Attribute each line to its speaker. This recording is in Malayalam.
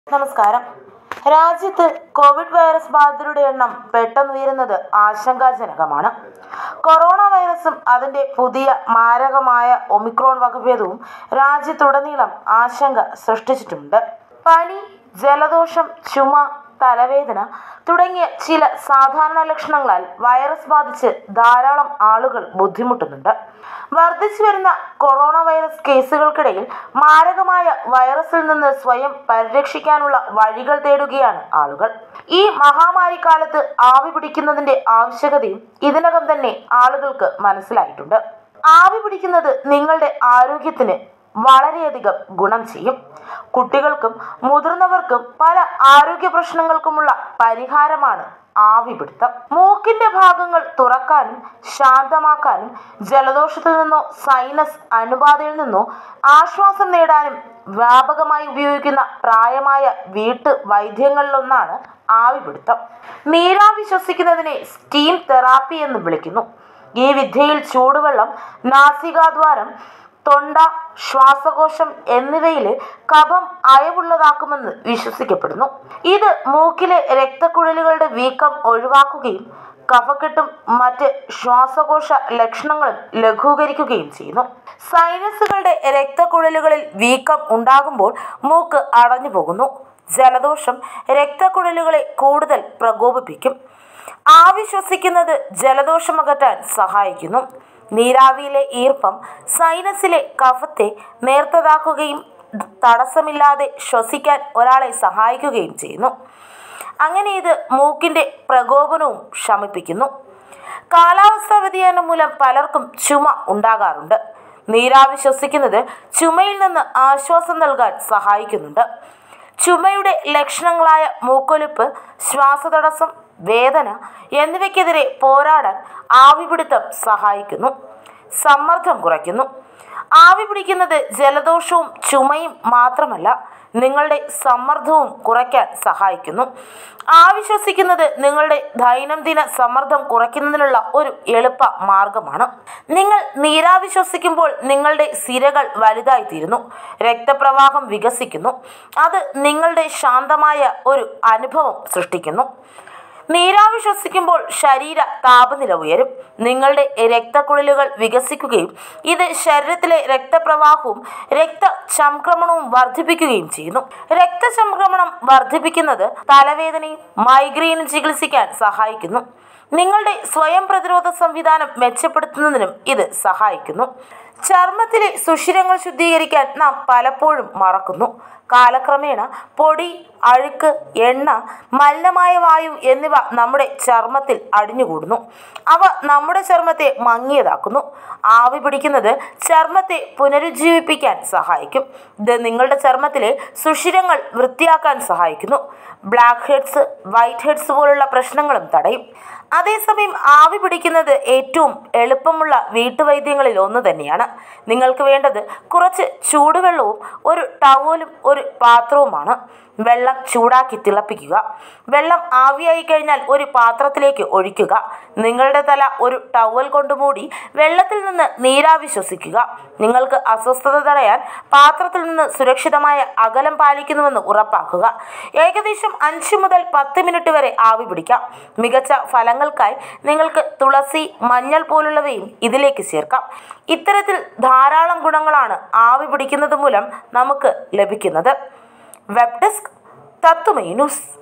Speaker 1: നമസ്കാരം രാജ്യത്ത് കോവിഡ് വൈറസ് ബാധിതരുടെ എണ്ണം പെട്ടെന്നുയരുന്നത് ആശങ്കാജനകമാണ് കൊറോണ വൈറസും അതിന്റെ പുതിയ മാരകമായ ഒമിക്രോൺ വകഭേദവും രാജ്യത്തുടനീളം ആശങ്ക സൃഷ്ടിച്ചിട്ടുണ്ട് പനി ജലദോഷം ചുമ തലവേദന തുടങ്ങിയ ചില സാധാരണ ലക്ഷണങ്ങളാൽ വൈറസ് ബാധിച്ച് ധാരാളം ആളുകൾ ബുദ്ധിമുട്ടുന്നുണ്ട് വർദ്ധിച്ചു വരുന്ന കൊറോണ വൈറസ് കേസുകൾക്കിടയിൽ മാരകമായ വൈറസിൽ നിന്ന് സ്വയം പരിരക്ഷിക്കാനുള്ള വഴികൾ തേടുകയാണ് ആളുകൾ ഈ മഹാമാരി കാലത്ത് ആവി പിടിക്കുന്നതിന്റെ ആവശ്യകതയും ഇതിനകം തന്നെ ആളുകൾക്ക് മനസ്സിലായിട്ടുണ്ട് ആവി പിടിക്കുന്നത് നിങ്ങളുടെ ആരോഗ്യത്തിന് വളരെയധികം ഗുണം ചെയ്യും കുട്ടികൾക്കും മുതിർന്നവർക്കും പല ആരോഗ്യ പ്രശ്നങ്ങൾക്കുമുള്ള പരിഹാരമാണ് ആവിപിടുത്തം മൂക്കിന്റെ ഭാഗങ്ങൾ തുറക്കാനും ശാന്തമാക്കാനും ജലദോഷത്തിൽ നിന്നോ സൈനസ് അണുബാധയിൽ നിന്നോ ആശ്വാസം നേടാനും വ്യാപകമായി ഉപയോഗിക്കുന്ന പ്രായമായ വീട്ടു വൈദ്യങ്ങളിലൊന്നാണ് ആവിപിടുത്തം നീരാവി ശ്വസിക്കുന്നതിനെ സ്റ്റീം തെറാപ്പി എന്ന് വിളിക്കുന്നു ഈ വിദ്യയിൽ ചൂടുവെള്ളം നാസികാദ്വാരം തൊണ്ട ശ്വാസകോശം എന്നിവയിൽ കഫം അയവുള്ളതാക്കുമെന്ന് വിശ്വസിക്കപ്പെടുന്നു ഇത് മൂക്കിലെ രക്തക്കുഴലുകളുടെ വീക്കം ഒഴിവാക്കുകയും കഫക്കെട്ടും മറ്റ് ശ്വാസകോശ ലക്ഷണങ്ങളും ലഘൂകരിക്കുകയും ചെയ്യുന്നു സൈനസുകളുടെ രക്തക്കുഴലുകളിൽ വീക്കം ഉണ്ടാകുമ്പോൾ മൂക്ക് അടഞ്ഞു പോകുന്നു ജലദോഷം രക്തക്കുഴലുകളെ കൂടുതൽ പ്രകോപിപ്പിക്കും ആവി ശ്വസിക്കുന്നത് ജലദോഷം അകറ്റാൻ സഹായിക്കുന്നു നീരാവിയിലെ ഈർപ്പം സൈനസിലെ കഫത്തെ നേർത്തതാക്കുകയും തടസ്സമില്ലാതെ ശ്വസിക്കാൻ ഒരാളെ സഹായിക്കുകയും ചെയ്യുന്നു അങ്ങനെ ഇത് മൂക്കിന്റെ പ്രകോപനവും ശമിപ്പിക്കുന്നു കാലാവസ്ഥാ വ്യതിയാനം മൂലം പലർക്കും ചുമ ഉണ്ടാകാറുണ്ട് നീരാവി ശ്വസിക്കുന്നത് ചുമയിൽ നിന്ന് ആശ്വാസം നൽകാൻ സഹായിക്കുന്നുണ്ട് ചുമയുടെ ലക്ഷണങ്ങളായ മൂക്കൊലിപ്പ് ശ്വാസതടസ്സം വേദന എന്നിവയ്ക്കെതിരെ പോരാടാൻ ആവിപിടുത്തം സഹായിക്കുന്നു സമ്മർദ്ദം കുറയ്ക്കുന്നു ആവി പിടിക്കുന്നത് ജലദോഷവും ചുമയും മാത്രമല്ല നിങ്ങളുടെ സമ്മർദ്ദവും കുറയ്ക്കാൻ സഹായിക്കുന്നു ആവി ശ്വസിക്കുന്നത് നിങ്ങളുടെ ദൈനംദിന സമ്മർദ്ദം കുറയ്ക്കുന്നതിനുള്ള ഒരു എളുപ്പ മാർഗമാണ് നിങ്ങൾ നീരാവി ശ്വസിക്കുമ്പോൾ നിങ്ങളുടെ സിരകൾ വലുതായിത്തീരുന്നു രക്തപ്രവാഹം വികസിക്കുന്നു അത് നിങ്ങളുടെ ശാന്തമായ ഒരു അനുഭവം സൃഷ്ടിക്കുന്നു നീരാവി ശ്വസിക്കുമ്പോൾ ശരീര താപനില ഉയരും നിങ്ങളുടെ രക്തക്കുഴലുകൾ വികസിക്കുകയും ഇത് ശരീരത്തിലെ രക്തപ്രവാഹവും രക്തചംക്രമണവും വർദ്ധിപ്പിക്കുകയും ചെയ്യുന്നു രക്തചംക്രമണം വർദ്ധിപ്പിക്കുന്നത് തലവേദനയും മൈഗ്രെയിനും ചികിത്സിക്കാൻ സഹായിക്കുന്നു നിങ്ങളുടെ സ്വയം പ്രതിരോധ സംവിധാനം മെച്ചപ്പെടുത്തുന്നതിനും ഇത് സഹായിക്കുന്നു ചർമ്മത്തിലെ സുഷിരങ്ങൾ ശുദ്ധീകരിക്കാൻ നാം പലപ്പോഴും മറക്കുന്നു കാലക്രമേണ പൊടി അഴുക്ക് എണ്ണ മലിനമായ വായു എന്നിവ നമ്മുടെ ചർമ്മത്തിൽ അടിഞ്ഞുകൂടുന്നു അവ നമ്മുടെ ചർമ്മത്തെ മങ്ങിയതാക്കുന്നു ആവി പിടിക്കുന്നത് ചർമ്മത്തെ പുനരുജ്ജീവിപ്പിക്കാൻ സഹായിക്കും ഇത് നിങ്ങളുടെ ചർമ്മത്തിലെ സുഷിരങ്ങൾ വൃത്തിയാക്കാൻ സഹായിക്കുന്നു ബ്ലാക്ക് ഹെഡ്സ് വൈറ്റ് ഹെഡ്സ് പോലുള്ള പ്രശ്നങ്ങളും തടയും അതേസമയം ആവി പിടിക്കുന്നത് ഏറ്റവും എളുപ്പമുള്ള വീട്ടുവൈദ്യങ്ങളിൽ ഒന്ന് തന്നെയാണ് നിങ്ങൾക്ക് വേണ്ടത് കുറച്ച് ചൂടുവെള്ളവും ഒരു ടവലും ഒരു പാത്രവുമാണ് വെള്ളം ചൂടാക്കി തിളപ്പിക്കുക വെള്ളം ആവിയായി കഴിഞ്ഞാൽ ഒരു പാത്രത്തിലേക്ക് ഒഴിക്കുക നിങ്ങളുടെ തല ഒരു ടവൽ കൊണ്ട് മൂടി വെള്ളത്തിൽ നിന്ന് നീരാവി ശ്വസിക്കുക നിങ്ങൾക്ക് അസ്വസ്ഥത തടയാൻ പാത്രത്തിൽ നിന്ന് സുരക്ഷിതമായ അകലം പാലിക്കുന്നുവെന്ന് ഉറപ്പാക്കുക ഏകദേശം അഞ്ച് മുതൽ പത്ത് മിനിറ്റ് വരെ ആവി പിടിക്കാം മികച്ച ഫലങ്ങൾക്കായി നിങ്ങൾക്ക് തുളസി മഞ്ഞൾ പോലുള്ളവയും ഇതിലേക്ക് ചേർക്കാം ഇത്തരത്തിൽ ധാരാളം ഗുണങ്ങളാണ് ആവി പിടിക്കുന്നത് മൂലം നമുക്ക് ലഭിക്കുന്നത് വെബ് ഡെസ്ക് തത്തുമൈ ന്യൂസ്